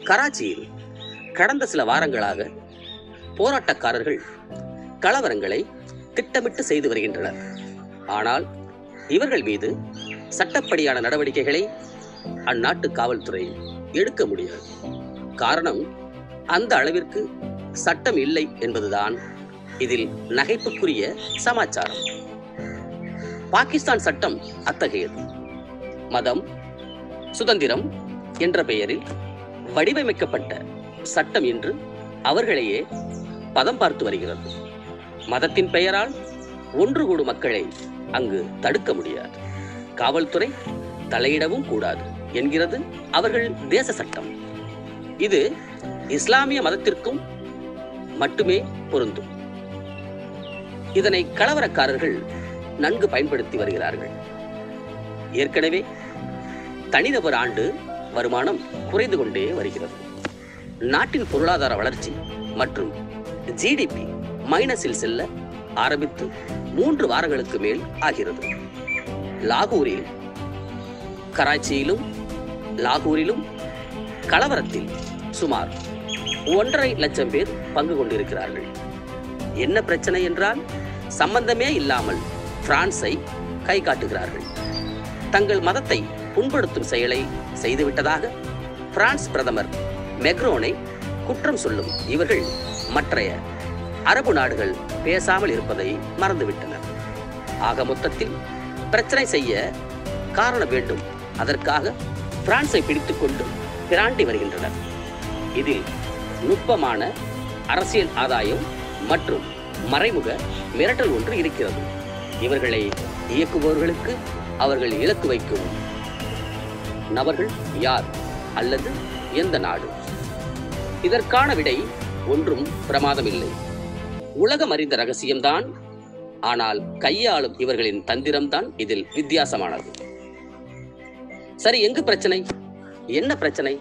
கராச்சியில் கடந்த சில வாரங்களாக போராட்டக்காரர்கள் கலவரங்களை திட்டமிட்டு செய்து வருகின்றனர் ஆனால் இவர்கள் மீது சட்டப்படியான நடவடிக்கைகளை அந்நாட்டு காவல்துறை எடுக்க முடியாது காரணம் அந்த அளவிற்கு சட்டம் இல்லை என்பதுதான் இதில் நகைப்புக்குரிய சமாச்சாரம் பாகிஸ்தான் சட்டம் அத்தகையது மதம் சுதந்திரம் என்ற பெயரில் வடிவமைக்கப்பட்ட சட்டம் என்று அவர்களையே பதம் பார்த்து வருகிறது மதத்தின் பெயரால் ஒன்று கூடும் மக்களை அங்கு தடுக்க முடியாது காவல்துறை தலையிடவும் கூடாது என்கிறது அவர்கள் தேச சட்டம் இது இஸ்லாமிய மதத்திற்கும் மட்டுமே பொருந்தும் இதனை கலவரக்காரர்கள் நன்கு பயன்படுத்தி வருகிறார்கள் ஏற்கனவே தனிநபர் ஆண்டு வருமானம் குறைந்து கொண்டே வருகிறது நாட்டின் பொருளாதார வளர்ச்சி மற்றும் ஜிடிபி மைனஸில் செல்ல ஆரம்பித்து மூன்று வாரங்களுக்கு மேல் ஆகிறது லாகூரில் கராச்சியிலும் லாகூரிலும் கலவரத்தில் சுமார் ஒன்றரை லட்சம் பேர் பங்கு கொண்டிருக்கிறார்கள் என்ன பிரச்சனை என்றால் சம்பந்தமே இல்லாமல் பிரான்ஸை கை காட்டுகிறார்கள் தங்கள் மதத்தை புண்படுத்தும் செயலை செய்துவிட்டதாக பிரான்ஸ் பிரதமர் மெக்ரோனை குற்றம் சொல்லும் இவர்கள் மற்றைய அரபு நாடுகள் பேசாமல் இருப்பதை மறந்துவிட்டனர் ஆக மொத்தத்தில் பிரச்சனை செய்ய காரணம் வேண்டும் அதற்காக பிரான்ஸை பிடித்துக்கொண்டு பிராண்டி வருகின்றனர் இதில் நுட்பமான அரசியல் ஆதாயம் மற்றும் மறைமுக மிரட்டல் ஒன்று இருக்கிறது இவர்களை இயக்குபவர்களுக்கு அவர்கள் இலக்கு வைக்கும் நபர்கள் யார் அல்லது எந்த நாடு இதற்கான விடை ஒன்றும் பிரமாதம் இல்லை உலகம் அறிந்த ரகசியம்தான் ஆனால் கையாளும் இவர்களின் தந்திரம்தான் இதில் வித்தியாசமானது சரி எங்கு பிரச்சனை என்ன பிரச்சனை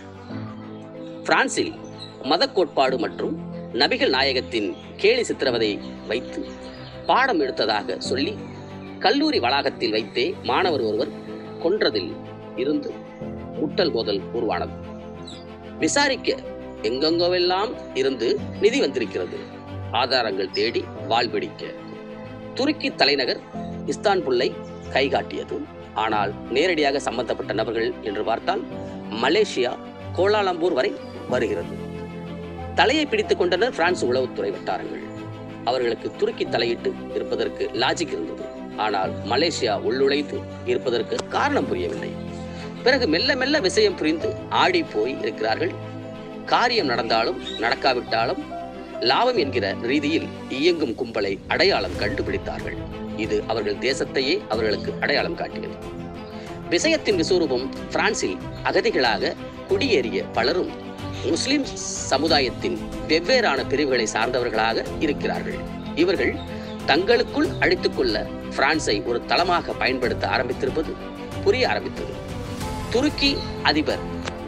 பிரான்சில் மத கோட்பாடு மற்றும் நபிகள் நாயகத்தின் கேலி சித்திரவதை வைத்து பாடம் எடுத்ததாக சொல்லி கல்லூரி வளாகத்தில் வைத்தே மாணவர் ஒருவர் கொன்றதில் இருந்து முட்டல் மோதல் உருவானது விசாரிக்க எங்கெங்கோவெல்லாம் இருந்து நிதி வந்திருக்கிறது ஆதாரங்கள் தேடி வாழ்பிடிக்க துருக்கி தலைநகர் இஸ்தான்புல்லை கைகாட்டியது ஆனால் நேரடியாக சம்பந்தப்பட்ட நபர்கள் என்று பார்த்தால் மலேசியா கோலாலம்பூர் வரை வருகிறது தலையை பிடித்துக் கொண்டனர் பிரான்ஸ் உளவுத்துறை வட்டாரங்கள் அவர்களுக்கு துருக்கி தலையிட்டு இருப்பதற்கு லாஜிக் இருந்தது ஆனால் மலேசியா உள்ளுழைத்து இருப்பதற்கு காரணம் புரியவில்லை பிறகு மெல்ல மெல்ல விஷயம் புரிந்து ஆடி போய் இருக்கிறார்கள் காரியம் நடந்தாலும் நடக்காவிட்டாலும் லாபம் என்கிற ரீதியில் இயங்கும் கும்பலை அடையாளம் கண்டுபிடித்தார்கள் இது அவர்கள் தேசத்தையே அவர்களுக்கு அடையாளம் காட்டியது விஷயத்தின் விசுரூபம் பிரான்சில் அகதிகளாக குடியேறிய பலரும் முஸ்லிம் சமுதாயத்தின் வெவ்வேறான பிரிவுகளை சார்ந்தவர்களாக இருக்கிறார்கள் இவர்கள் தங்களுக்குள் அழித்துக்கொள்ள பிரான்சை ஒரு தளமாக பயன்படுத்த ஆரம்பித்திருப்பது புரிய ஆரம்பித்தது துருக்கி அதிபர்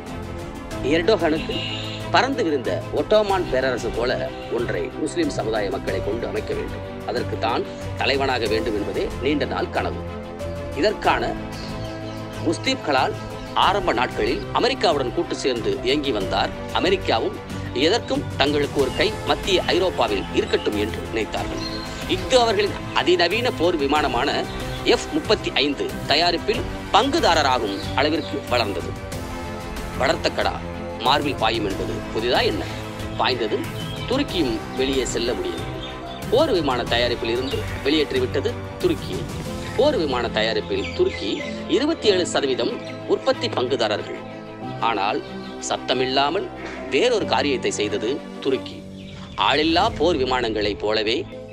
எர்டோகனுக்கு பறந்து விரிந்த ஒட்டோமான் பேரரசு போல ஒன்றை முஸ்லிம் சமுதாய மக்களை கொண்டு அமைக்க வேண்டும் அதற்கு தான் தலைவனாக வேண்டும் என்பதே நீண்ட நாள் கனவு இதற்கான முஸ்லிம்களால் ஆரம்ப நாட்களில் அமெரிக்காவுடன் கூட்டு சேர்ந்து இயங்கி வந்தார் அமெரிக்காவும் எதற்கும் தங்களுக்கு ஒரு கை மத்திய ஐரோப்பாவில் இருக்கட்டும் என்று நினைத்தார்கள் இஃது அவர்களின் அதிநவீன போர் விமானமான எஃப் முப்பத்தி ஐந்து தயாரிப்பில் பங்குதாரராகும் அளவிற்கு வளர்ந்தது வளர்த்த கடா மார்பில் பாயும் என்பது புதிதா என்ன பாய்ந்தது துருக்கியும் வெளியே செல்ல முடியும் போர் விமான தயாரிப்பில் இருந்து வெளியேற்றிவிட்டது துருக்கியை போர் விமான தயாரிப்பில் துருக்கி இருபத்தி ஏழு சதவீதம் உற்பத்தி பங்குதாரர்கள் ஆனால் சத்தமில்லாமல் வேறொரு காரியத்தை செய்தது துருக்கி ஆளில்லா போர் விமானங்களைப் போலவே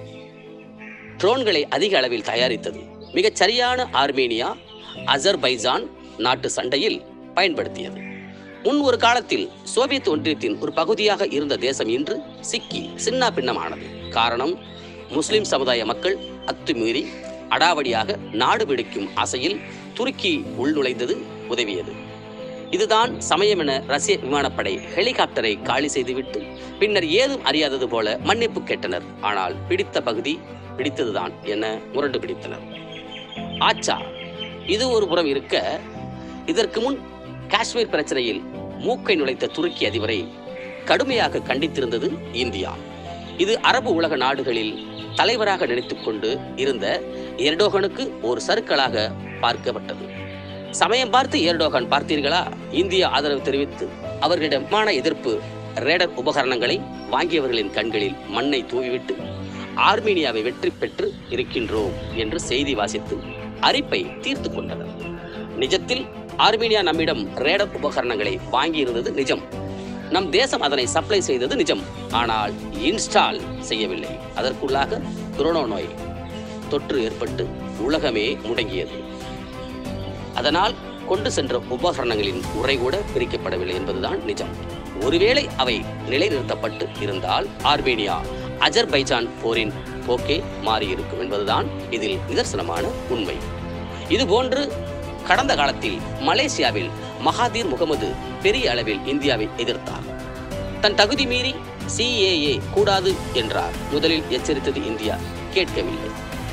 ட்ரோன்களை அதிக அளவில் தயாரித்தது மிகச் சரியான ஆர்மேனியா அசர்பைஜான் நாட்டு சண்டையில் பயன்படுத்தியது முன் ஒரு காலத்தில் சோவியத் ஒன்றியத்தின் ஒரு பகுதியாக இருந்த தேசம் இன்று சிக்கி சின்ன பின்னமானது காரணம் முஸ்லிம் சமுதாய மக்கள் அத்துமீறி அடாவடியாக நாடு பிடிக்கும் ஆசையில் துருக்கி உள்நுழைந்தது உதவியது இதுதான் சமயம் என ரஷ்ய விமானப்படை ஹெலிகாப்டரை காலி செய்துவிட்டு பின்னர் ஏதும் அறியாதது போல மன்னிப்பு கேட்டனர் ஆனால் பிடித்த பகுதி பிடித்ததுதான் என முரண்டு பிடித்தனர் ஆச்சா இது ஒரு புறம் இருக்க இதற்கு முன் காஷ்மீர் பிரச்சனையில் மூக்கை நுழைத்த துருக்கி அதிபரை கடுமையாக கண்டித்திருந்தது இந்தியா இது அரபு உலக நாடுகளில் தலைவராக நினைத்துக் கொண்டு இருந்த எர்டோகனுக்கு ஒரு சறுக்கலாக பார்க்கப்பட்டது சமயம் பார்த்து எர்டோகன் பார்த்தீர்களா இந்திய ஆதரவு தெரிவித்து அவர்களிடம் விமான எதிர்ப்பு ரேடர் உபகரணங்களை வாங்கியவர்களின் கண்களில் மண்ணை தூவிவிட்டு ஆர்மீனியாவை வெற்றி பெற்று இருக்கின்றோம் என்று செய்தி வாசித்து அரிப்பை தீர்த்து கொண்டனர் நிஜத்தில் ஆர்மீனியா நம்மிடம் ரேடர் உபகரணங்களை வாங்கியிருந்தது நிஜம் நம் தேசம் அதனை சப்ளை செய்தது நிஜம் ஆனால் இன்ஸ்டால் செய்யவில்லை அதற்குள்ளாக கொரோனா நோய் தொற்று ஏற்பட்டு உலகமே முடங்கியது அதனால் கொண்டு சென்ற உபகரணங்களின் உரை கூட பிரிக்கப்படவில்லை என்பதுதான் நிஜம் ஒருவேளை அவை நிலைநிறுத்தப்பட்டு இருந்தால் ஆர்மேனியா அஜர்பைஜான் போரின் போக்கே மாறியிருக்கும் என்பதுதான் இதில் நிதர்சனமான உண்மை இதுபோன்று கடந்த காலத்தில் மலேசியாவில் மகாதீர் முகமது பெரிய அளவில் இந்தியாவை எதிர்த்தார் தன் தகுதி மீறி சிஏஏ கூடாது என்றார் முதலில் எச்சரித்தது இந்தியா கேட்கவில்லை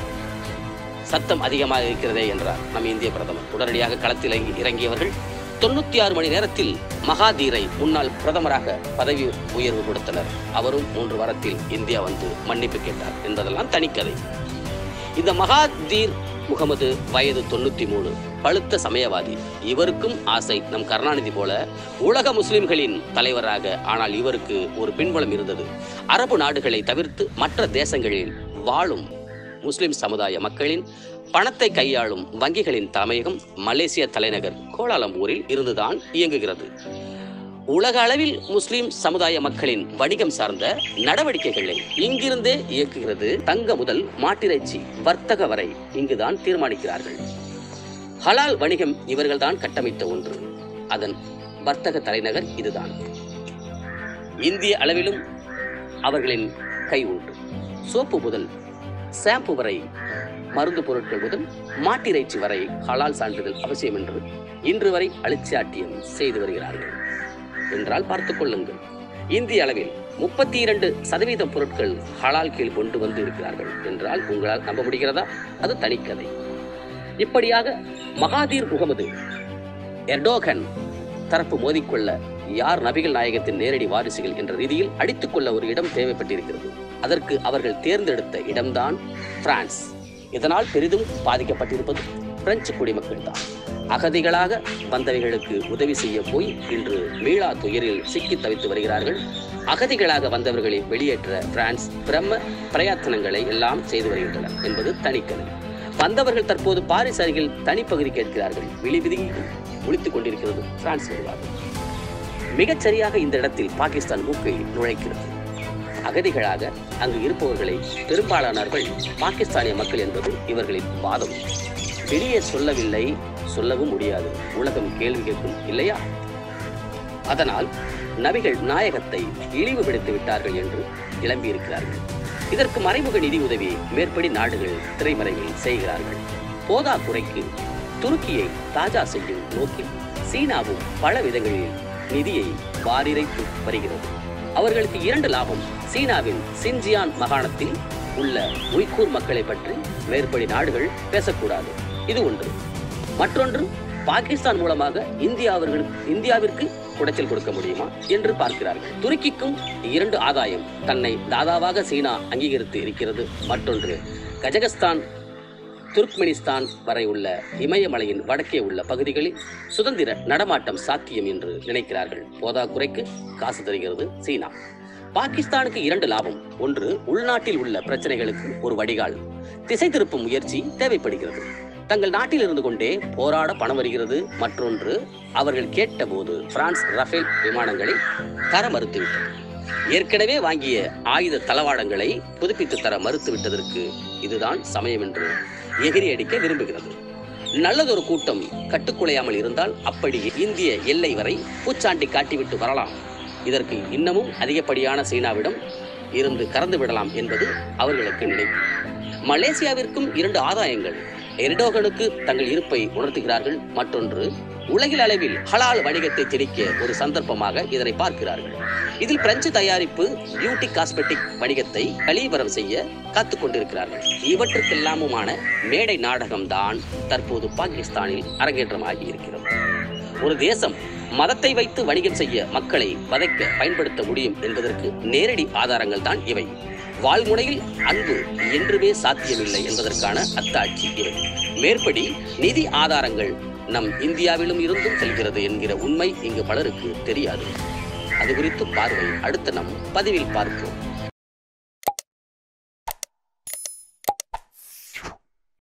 சத்தம் அதிகமாக இருக்கிறதே என்றார் நம் இந்திய பிரதமர் உடனடியாக களத்தில் இறங்கி- இறங்கியவர்கள் தொண்ணூத்தி ஆறு மணி நேரத்தில் மகாதீரை முன்னாள் பிரதமராக பதவி உயர்வு கொடுத்தனர் அவரும் மூன்று வாரத்தில் இந்தியா வந்து மன்னிப்பு கேட்டார் என்பதெல்லாம் தனிக்கதை இந்த மகாதீர் முகமது வயது தொண்ணூத்தி மூணு பழுத்த சமயவாதி இவருக்கும் ஆசை நம் கருணாநிதி போல உலக முஸ்லிம்களின் தலைவராக ஆனால் இவருக்கு ஒரு பின்புலம் இருந்தது அரபு நாடுகளை தவிர்த்து மற்ற தேசங்களில் வாழும் முஸ்லிம் சமுதாய மக்களின் பணத்தை கையாளும் வங்கிகளின் தலைமையகம் மலேசிய தலைநகர் கோலாலம்பூரில் இருந்துதான் இயங்குகிறது உலக அளவில் முஸ்லிம் சமுதாய மக்களின் வணிகம் சார்ந்த நடவடிக்கைகளை இங்கிருந்தே இயக்குகிறது தங்க முதல் மாட்டிறைச்சி வர்த்தக வரை இங்குதான் தீர்மானிக்கிறார்கள் ஹலால் வணிகம் இவர்கள்தான் கட்டமைத்த ஒன்று அதன் வர்த்தக தலைநகர் இதுதான் இந்திய அளவிலும் அவர்களின் கை உண்டு சோப்பு முதல் ஷாம்பு வரை மருந்து பொருட்கள் முதல் மாட்டிறைச்சி வரை ஹலால் சான்றிதழ் அவசியம் என்று இன்று வரை அழிச்சாட்டியம் செய்து வருகிறார்கள் என்றால் பார்த்துக் கொள்ளுங்கள் இந்திய அளவில் முப்பத்தி இரண்டு சதவீதம் பொருட்கள் ஹலால் கீழ் கொண்டு வந்து இருக்கிறார்கள் என்றால் உங்களால் நம்ப முடிகிறதா அது தனிக்கதை இப்படியாக மகாதீர் முகமது எர்டோகன் தரப்பு மோதிக்கொள்ள யார் நபிகள் நாயகத்தின் நேரடி வாரிசுகள் என்ற ரீதியில் அடித்துக்கொள்ள ஒரு இடம் தேவைப்பட்டிருக்கிறது அதற்கு அவர்கள் தேர்ந்தெடுத்த இடம்தான் பிரான்ஸ் இதனால் பெரிதும் பாதிக்கப்பட்டிருப்பது பிரெஞ்சு குடிமக்கள் தான் அகதிகளாக வந்தவைகளுக்கு உதவி செய்ய போய் இன்று மீளா துயரில் சிக்கி தவித்து வருகிறார்கள் அகதிகளாக வந்தவர்களை வெளியேற்ற பிரான்ஸ் பிரம்ம பிரயத்தனங்களை எல்லாம் செய்து வருகின்றனர் என்பது தனிக்கதை வந்தவர்கள் தற்போது பாரிஸ் அருகில் தனிப்பகுதி கேட்கிறார்கள் விழிவிதுங்கி ஒழித்துக் கொண்டிருக்கிறது பிரான்ஸ் நிர்வாகம் மிகச் சரியாக இந்த இடத்தில் பாகிஸ்தான் மூக்கை நுழைக்கிறது அகதிகளாக அங்கு இருப்பவர்களை பெரும்பாலானவர்கள் பாகிஸ்தானிய மக்கள் என்பது இவர்களின் வாதம் வெளியே சொல்லவில்லை சொல்லவும் முடியாது உலகம் கேள்வி கேட்கும் இல்லையா அதனால் நபிகள் நாயகத்தை இழிவுபடுத்தி விட்டார்கள் என்று கிளம்பியிருக்கிறார்கள் இதற்கு மறைமுக நிதி உதவி மேற்படி நாடுகள் திரைமறைவில் செய்கிறார்கள் போதா குறைக்கு துருக்கியை தாஜா செய்யும் நோக்கில் சீனாவும் பல விதங்களில் நிதியை வாரிரைத்து வருகிறது அவர்களுக்கு இரண்டு லாபம் சீனாவின் சின்ஜியான் மாகாணத்தில் உள்ள உய்கூர் மக்களை பற்றி மேற்படி நாடுகள் பேசக்கூடாது இது ஒன்று மற்றொன்று பாகிஸ்தான் மூலமாக இந்தியாவர்கள் இந்தியாவிற்கு குடைச்சல் கொடுக்க முடியுமா என்று பார்க்கிறார்கள் துருக்கிக்கும் இரண்டு ஆதாயம் தன்னை தாதாவாக சீனா அங்கீகரித்து இருக்கிறது மற்றொன்று கஜகஸ்தான் துர்க்மெனிஸ்தான் வரை உள்ள இமயமலையின் வடக்கே உள்ள பகுதிகளில் சுதந்திர நடமாட்டம் சாத்தியம் என்று நினைக்கிறார்கள் போதாக்குறைக்கு காசு தருகிறது சீனா பாகிஸ்தானுக்கு இரண்டு லாபம் ஒன்று உள்நாட்டில் உள்ள பிரச்சனைகளுக்கு ஒரு வடிகால் திசை திருப்பும் முயற்சி தேவைப்படுகிறது தங்கள் நாட்டில் இருந்து கொண்டே போராட பணம் வருகிறது மற்றொன்று அவர்கள் கேட்டபோது பிரான்ஸ் ரஃபேல் விமானங்களை தர மறுத்துவிட்டது ஏற்கனவே வாங்கிய ஆயுத தளவாடங்களை புதுப்பித்து தர மறுத்துவிட்டதற்கு இதுதான் சமயம் என்று எகிரி அடிக்க விரும்புகிறது நல்லதொரு கூட்டம் கட்டுக்குலையாமல் இருந்தால் அப்படி இந்திய எல்லை வரை பூச்சாண்டி காட்டிவிட்டு வரலாம் இதற்கு இன்னமும் அதிகப்படியான சீனாவிடம் இருந்து கறந்து விடலாம் என்பது அவர்களுக்கு நினைவு மலேசியாவிற்கும் இரண்டு ஆதாயங்கள் எர்டோகனுக்கு தங்கள் இருப்பை உணர்த்துகிறார்கள் மற்றொன்று உலகில் அளவில் ஹலால் வணிகத்தை திணிக்க ஒரு சந்தர்ப்பமாக இதனை பார்க்கிறார்கள் இதில் பிரெஞ்சு தயாரிப்பு பியூட்டி காஸ்மெட்டிக் வணிகத்தை கலீபரம் செய்ய காத்துக் கொண்டிருக்கிறார்கள் இவற்றுக்கெல்லாமுமான மேடை நாடகம்தான் தற்போது பாகிஸ்தானில் அரங்கேற்றமாகி இருக்கிறது ஒரு தேசம் மதத்தை வைத்து வணிகம் செய்ய மக்களை வதைக்க பயன்படுத்த முடியும் என்பதற்கு நேரடி ஆதாரங்கள் தான் இவை வாழ்முனையில் அன்பு என்றுமே சாத்தியமில்லை என்பதற்கான அத்தாட்சி இவை மேற்படி நிதி ஆதாரங்கள் நம் இந்தியாவிலும் இருந்தும் செல்கிறது என்கிற உண்மை இங்கு பலருக்கு தெரியாது அது குறித்து பார்வை அடுத்த நம் பதிவில் பார்ப்போம்